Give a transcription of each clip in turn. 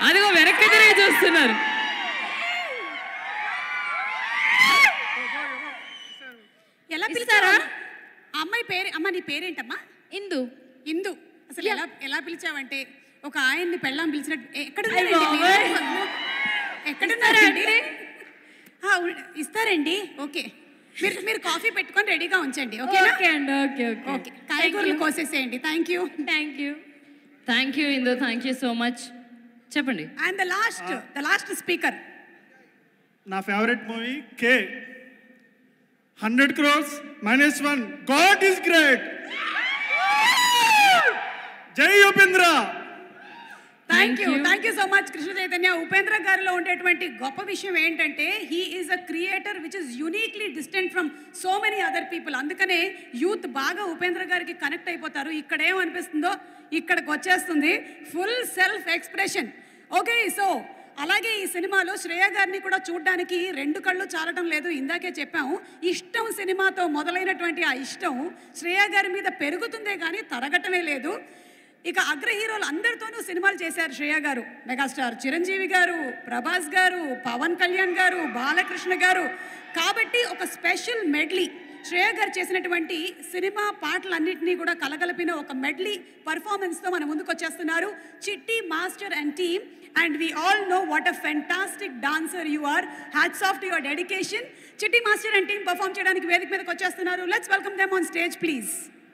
అదిగో వెనక్కి తిరిగి చూస్తున్నారు ఎలా పిలిచారా ఆ అమ్మాయి పేరు అమ్మ నీ పేరేంటమ్మా ఇందు ఇందు అసలు ఎలా ఎలా పిలిచావంటే ఒక ఆయన్ని పెళ్ళాం పిలిచినట్టు ఎ- ఎక్కడ అయ్ ఉన్నారండి బాబోయ్. మీరు? ఎక్కడున్నారండి ఆ, ఉ- ఇస్తారండి ఓకే మీరు మీరు కాఫీ పెట్టుకొని రెడీగా ఉంచండి ఓకేనా ఓకే అండి ఓకే ఓకే ఓకే కాయగూరలు కోసేసేయండి thank you thank you thank you ఇందు థ్యాంక్ యూ సో మచ్ చెప్పండి and the last the last speaker నా favourite movie K hundred crores minus one God is great జై Upendra thank you you. Thank you so much Krishna Chaitanya Upendra గారిలో ఉండేటువంటి గొప్ప విషయం ఏంటంటే he is a creator which is uniquely distant from so many other people అందుకనే youth బాగా ఉపేంద్ర గారికి కనెక్ట్ అయిపోతారు ఇక్కడ ఏమనిపిస్తుందో ఇక్కడికి వచ్చేస్తుంది full self expression okay so అలాగే ఈ సినిమాలో శ్రేయ గారిని కూడా చూడడానికి రెండు కళ్ళు చాలటం లేదు ఇందాకే చెప్పాము ఇష్టం సినిమాతో మొదలైనటువంటి ఆ ఇష్టం శ్రేయ గారి మీద పెరుగుతుందే కానీ తరగటమే లేదు ఇక అగ్ర హీరోలు అందరితోనూ సినిమాలు చేశారు శ్రేయ గారు మెగాస్టార్ చిరంజీవి గారు ప్రభాస్ గారు పవన్ కళ్యాణ్ గారు బాలకృష్ణ గారు కాబట్టి ఒక స్పెషల్ మెడ్లీ శ్రేయ గారు చేసినటువంటి సినిమా పాటలన్నింటినీ కూడా కలగలిపిన ఒక మెడ్లీ పర్ఫార్మెన్స్తో మన ముందుకు వచ్చేస్తున్నారు Chitti master and team and we all know what a fantastic dancer you are hats off to your dedication Chitti master and team perform చేయడానికి వేదిక మీదకి వచ్చేస్తున్నారు let's welcome them on stage please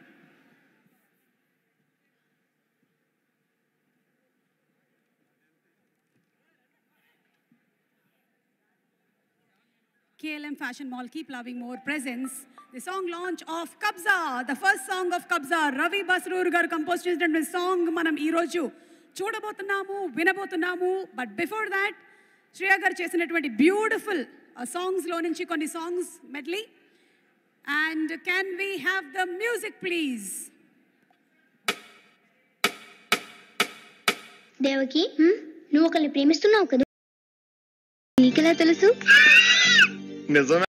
KLM Fashion Mall Keep Loving More presents the song launch of Kabza, the first song of Kabza. Ravi Basrur గారు compose చేసినటువంటి song మనం ఈరోజు చూడబోతున్నాము వినబోతున్నాము బట్ బిఫోర్ దాట్ శ్రేయ గారు చేసినటువంటి బ్యూటిఫుల్ సాంగ్స్లో నుంచి కొన్ని songs medley and can we have the music please Devaki hmm? నువ్వు ఒకరిని ప్రేమిస్తున్నావు కదా నీకెలా తెలుసు నిజమే